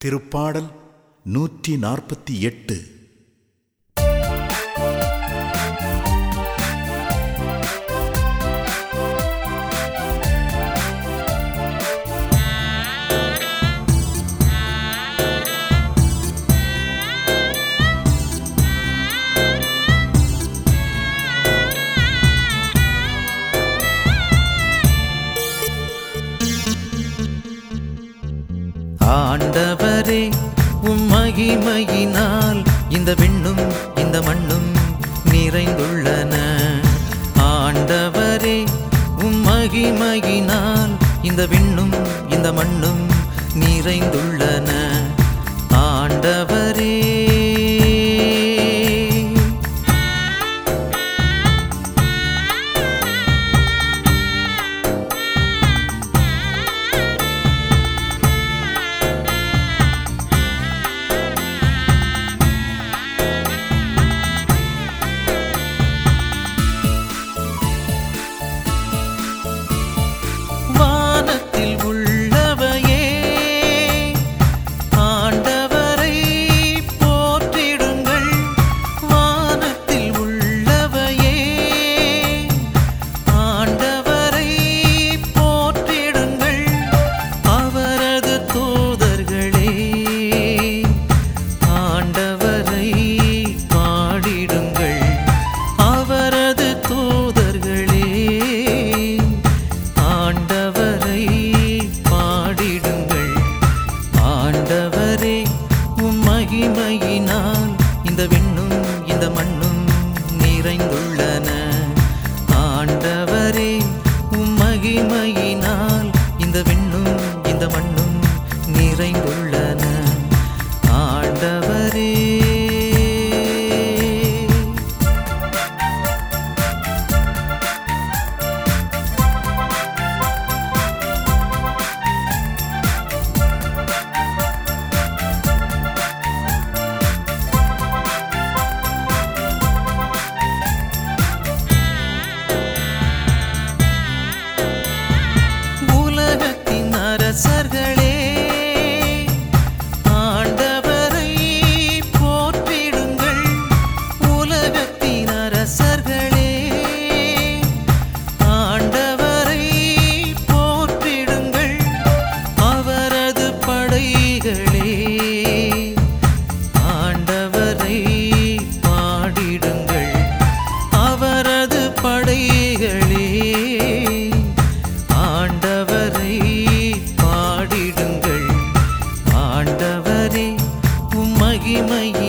திருப்பாடல் நூற்றி நாற்பத்தி எட்டு ஆண்டவரே உம் மகிமையினால் இந்த விண்ணும் இந்த மண்ணும் நிறைந்துள்ளன ஆண்டவரே உம் மகிமையினால் இந்த விண்ணும் இந்த மண்ணும் நிறைந்துள்ளன ஆண்டவரே வானத்தில் உள்ளவையே ஆண்டவரை போற்றிடுங்கள் வானத்தில் உள்ளவையே ஆண்டவரை போற்றிடுங்கள் அவரது தூதர்களே ஆண்டவரை பாடிடுங்கள் அவரது தூதர்களே ஆண்டவரை பாடிடுங்கள் ஆண்டவரே உம் மகிமையினால் இந்த விண்ணும் இந்த மண்ணும் நிறைந்துள்ளன ஆண்டவரே உம் மகிமையினால் இந்த விண்ணும் இந்த மண்ணும் நிறைந்துள்ளன ஆண்டவரே உலகத்தின் அரசர்களே ஆண்டவரை போற்றிடுங்கள் உலகத்தின் அரசர்களே ஆண்டவரை போற்றிடுங்கள் அவரது படைகளே ஆண்டவரை பாடிடுங்கள் அவரது படைகளே ஆண்டவரை பாடிடுங்கள் ஆண்டவரே உம் மகிமை